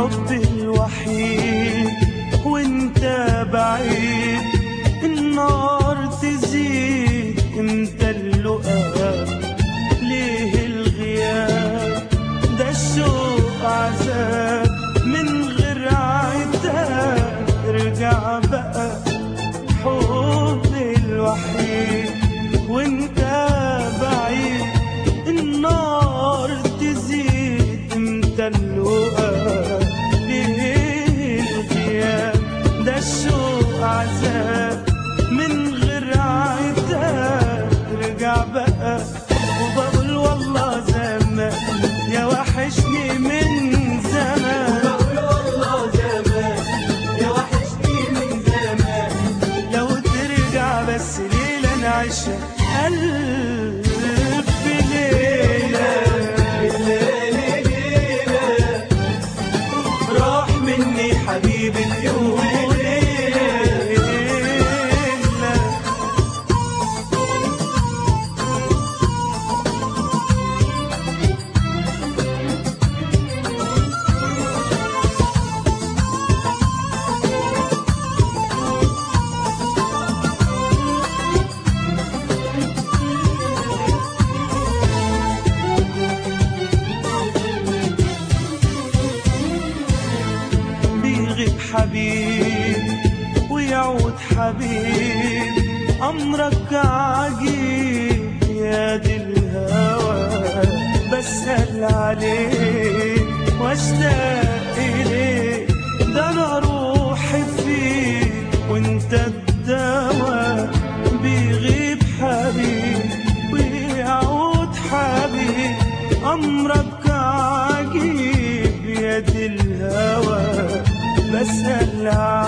الحب الوحيد وانت بعيد النار تزيد امتى اللقاء ليه الغياب ده الشوق عذاب من غير عتاب ارجع بقى حبي الوحيد وانت بعيد النار تزيد امتى اللقاء ليه الغياب ده الشوق عذاب من غير عتاب ارجع بقى وبقول والله زمان يا وحشني من زمان بقول والله زمان يا وحشني من زمان لو ترجع بس ليلة نعيشها ألف ليلة الليلة ليلة راح مني حبيبي اليوم ليلة بيغيب حبيب ويعود حبيب أمرك عجيب يا دي الهوى بسأل عليك واشتاق إليك ده أنا روحي فيك وانت الدواء بيغيب حبيب ويعود حبيب أمرك عجيب يا دي الهوى بسأل